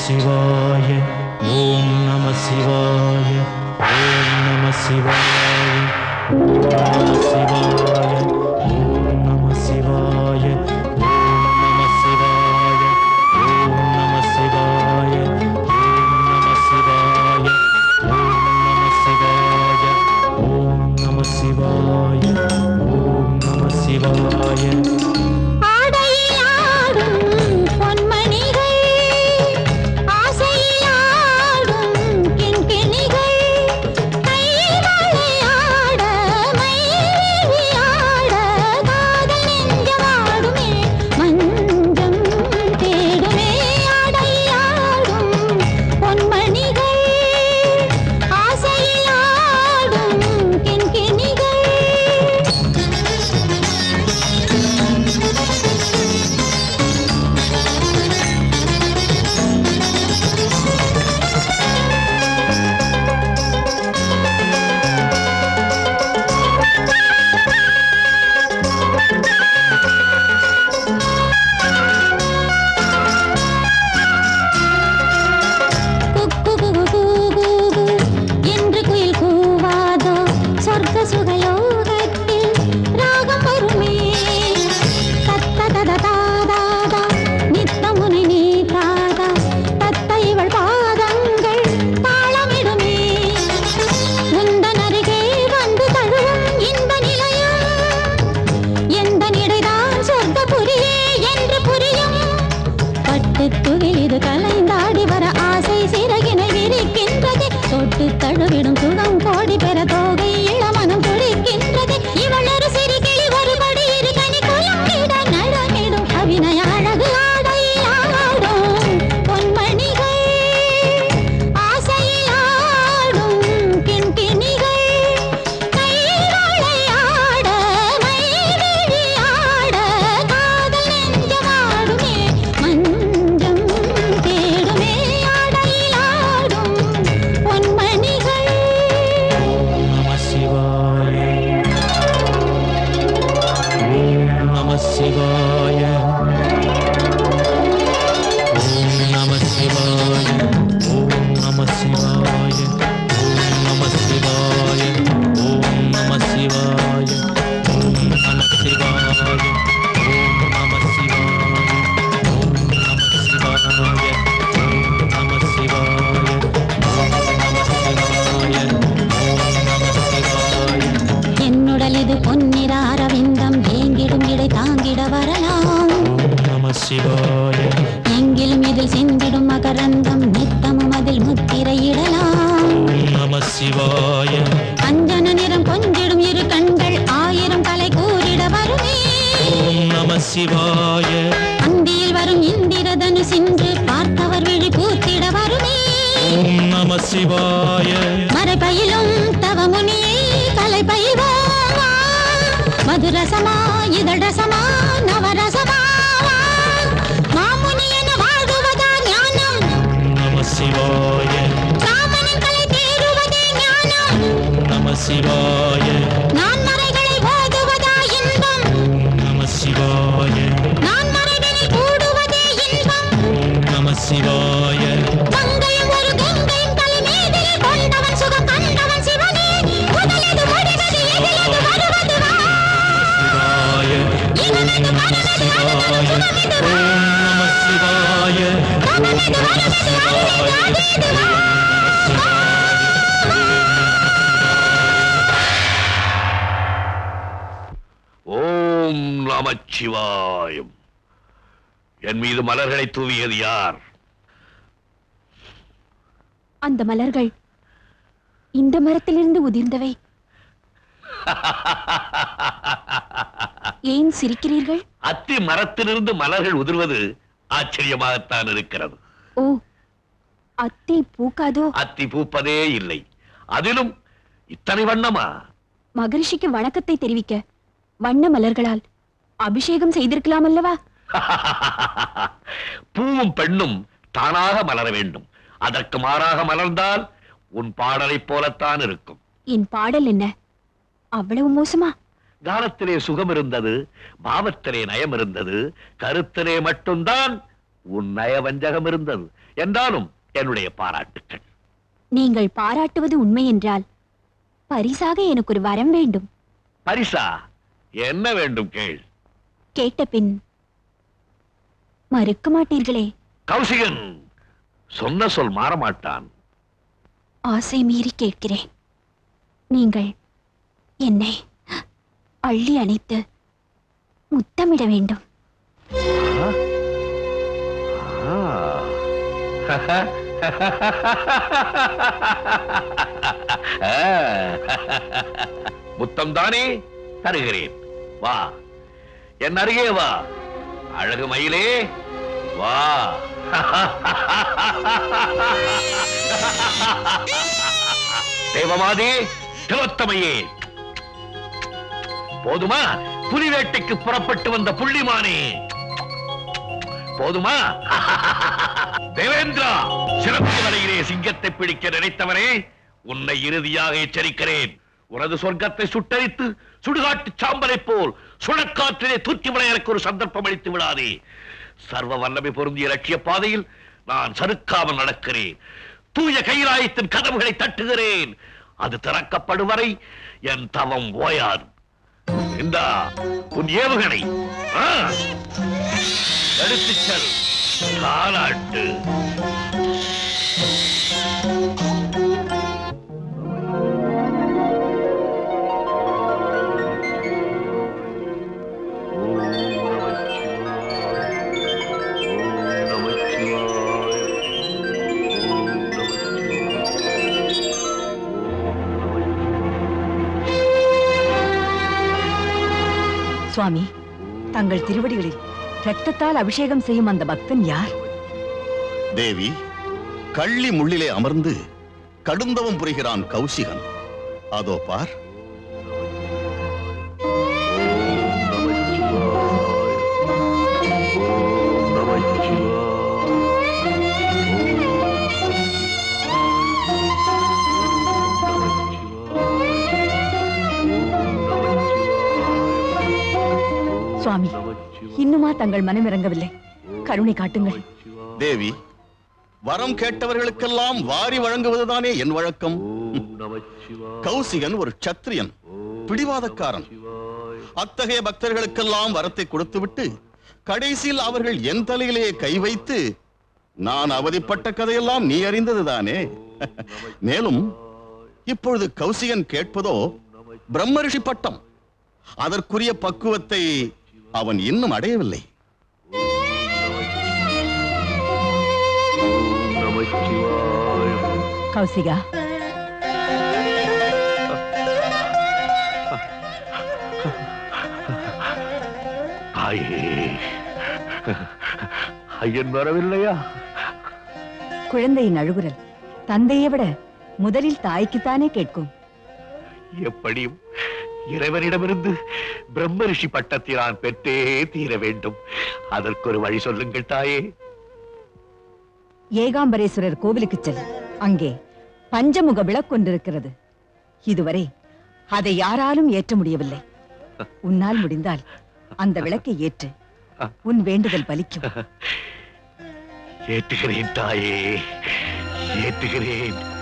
சிவாய ஓம் நம சிவாய ஓம் நம சிவாய ஓம் நம சிவாய ஓம் நம சிவாய ஓம் நம சிவாய ஓம் நம சிவாய ஓம் நம சிவாய ஓம் நம சிவாய ஓம் நம சிவாய ஓம் நம சிவாய ஆடையாடும் பொன்மணிகள் ஆசையாடும் கிண்கிணிகள் கைவளையாட மயிலியாட காதல் நெஞ்சமாடுமே மஞ்சம் தேடுமே ஆடையாடும் பொன்மணிகள் ஆசையாடும் கிண்கிணிகள் குக்கு குகு கூகு என்று குயில் கூவாதோ சொர்க்க சுகயோகத்தில் ராகம் வருமே தத்த தத தாதாதா நித்தமுனை நீ தாதா தத்த இவள் பாதங்கள் தாளமிடுமே உந்தன் அருகே வந்து தழுவும் இன்ப நிலையம் எந்த நிடைதான் சொர்க்கபுரியே என்று புரியும் பட்டுத் துகில் இது கலைந்தாடி வர ஆசை சிறகினை விரிக்கின்றது தொட்டு தழுவிடும் சுகம் கோடி பெற தோகை இளமனம் துடிக்கின்றது இவள் ஒரு சிறு கிளி ஒருபடி இரு கனி குலமிட நடமிடும் அபிநய அழகு ஆடை ஆடும் பொன்மணிகள் ஆசையில் ஆடும் கிண்கிணிகள் கைவளையாட மைவிழியாட காதல் நெஞ்சமாடுமே மஞ்சம் தேடுமே ஆடையில் ஆடும் பொன்மணிகள் நம சிவாய ஓம் நம சிவாய ஓம் நம சிவாய ஓம் நம சிவாய ஓம் நம சிவாய ஓம் நம சிவாய ஓம் நம சிவாய ஓம் நம சிவாய ஓம் நம சிவாய ஓம் நம சிவாய ஓம் நம சிவாய ஓம் நம சிவாய என்னுடல் இது பொன்னிற அரவிந்தம் ஏங்கிடும் இடை தாங்கிட வரலாம் ஓம் நம சிவாய எங்கிலும் இதில் சென்றிடும் மகரந்தம் நித்தமும் அதில் முத்திரையிடலாம் ஓம் நம சிவாய அஞ்சன நிறம் கொஞ்சிடும் இரு கண்கள் ஆயிரம் கலை கூறிட வருமே ஓம் நம சிவாய அந்தியில் வரும் இந்திரதனு சென்று பார்த்தவர் விழி பூத்திட வருமே ஓம் நம சிவாய மறைபயிலும் தவமுனியை கலை பயில்வோம் வா. மதுரசமா இதழசமா நவரசமா வா. மாமுனி என வாழ்வதா ஞானம் ஓம் நம சிவாய ராமனின் கலை தேடுவதே ஞானம் ஓம் நம சிவாய நான் மறைகளை ஓதுவதா இன்பம் ஓம் நம சிவாய நான் மறைகளில் கூடுவதே இன்பம் ஓம் நம சிவாய கங்கையும் ஒரு கங்கையும் தலை மீதில் கொண்டவன் சுகம் கண்டவன் சிவனே முதலது முடிவது எதிலது வருவது வா சிவாய இவனது மரணது அழுவது சுகமிது வா ஓம் நம சிவாய தவனது வரவது அழுவது அழியது வா ஓம் நமச்சிவாயம் என் மீது மலர்களை தூவியது யார் அந்த மலர்கள் இந்த மரத்திலிருந்து உதிர்ந்தவை ஏன் சிரிக்கிறீர்கள் அத்தி மரத்திலிருந்து மலர்கள் உதிர்வது ஆச்சரியமாகத்தான் இருக்கிறது ஓ அத்தி பூக்காதோ அத்தி பூப்பதே இல்லை அதிலும் இத்தனை வண்ணமா மகரிஷிக்கு வணக்கத்தை தெரிவிக்க வண்ண மலர்களால் அபிஷேகம் செய்திருக்கலாம் அல்லவா பூவும் பெண்ணும் தானாக மலர வேண்டும் அதற்கு மாறாக மலர்ந்தால் உன் பாடலைப் போலத்தான் இருக்கும் என் பாடல் என்ன அவ்வளவு மோசமா கானத்திலே சுகம் இருந்தது பாவத்திலே நயம் இருந்தது கருத்திலே மட்டும்தான் உன் நயவஞ்சகம் இருந்தது என்றாலும் என்னுடைய பாராட்டுக்கள் நீங்கள் பாராட்டுவது உண்மை என்றால் பரிசாக எனக்கு ஒரு வரம் வேண்டும் பரிசா என்ன வேண்டும் கேள் கேட்ட பின் மறுக்க மாட்டீர்களே கௌசிகன் சொன்ன சொல் மாறமாட்டான் ஆசை மீறி கேட்கிறேன் நீங்கள் என்னை அள்ளி அணைத்து முத்தமிட வேண்டும் முத்தம் தானே தருகிறேன் வா என் அருகே வா அழகு மயிலே வா தேவமாதே திலோத்தமையே போதுமா புலி வேட்டைக்கு புறப்பட்டு வந்த புள்ளிமானே போதுமா தேவேந்திரா சிறப்பு வலையிலே சிங்கத்தை பிடிக்க நினைத்தவரே உன்னை இறுதியாக எச்சரிக்கிறேன் உனது சொர்க்கத்தை சுட்டரித்து சுடுகாட்டு சாம்பலை போல் சுழக்காற்றிலே தூக்கி விட எனக்கு ஒரு சந்தர்ப்பம் அளித்து விடாதே சர்வ வல்லமை பொருந்திய லட்சிய பாதையில் நான் சறுக்காமல் நடக்கிறேன் தூய கைலாயத்தின் கதவுகளை தட்டுகிறேன் அது திறக்கப்படும் வரை என் தவம் ஓயாது இந்தா உன் ஏவுகணை ஆ! எடுத்துச் செல் காலாட்டு சுவாமி தங்கள் திருவடிகளில் ரத்தத்தால் அபிஷேகம் செய்யும் அந்த பக்தன் யார் தேவி கள்ளி முள்ளிலே அமர்ந்து கடுந்தவம் புரிகிறான் கௌசிகன் அதோ பார் சுவாமி இன்னுமா தங்கள் மனம் இறங்கவில்லை கருணை காட்டுங்கள் தேவி வரம் கேட்டவர்களுக்கெல்லாம் வாரி வழங்குவதுதானே என் வழக்கம் கௌசிகன் ஒரு சத்திரியன் பிடிவாதக்காரன் அத்தகைய பக்தர்களுக்கெல்லாம் வரத்தை கொடுத்துவிட்டு கடைசியில் அவர்கள் என் தலையிலே கை வைத்து நான் அவதிப்பட்ட கதையெல்லாம் நீ அறிந்ததுதானே மேலும் இப்பொழுது கௌசிகன் கேட்பதோ பிரம்மரிஷி பட்டம் அதற்குரிய பக்குவத்தை அவன் இன்னும் அடையவில்லை கௌசிகா தாயே ஐயன் வரவில்லையா குழந்தையின் அழுகுரல் தந்தையை விட முதலில் தாய்க்குத்தானே கேட்கும் எப்படியும் இறைவனிடமிருந்து பிரம்ம ரிஷி பட்டத்தை நான் பெற்றே தீர வேண்டும் அதற்கு ஒரு வழி சொல்லுங்கள் தாயே ஏகாம்பரேஸ்வரர் கோவிலுக்கு செல் அங்கே பஞ்சமுக விளக்கொன்றிருக்கிறது இதுவரை அதை யாராலும் ஏற்ற முடியவில்லை உன்னால் முடிந்தால் அந்த விளக்கை ஏற்று உன் வேண்டுதல் பலிக்கும் ஏற்றுகிறேன் தாயே ஏற்றுகிறேன்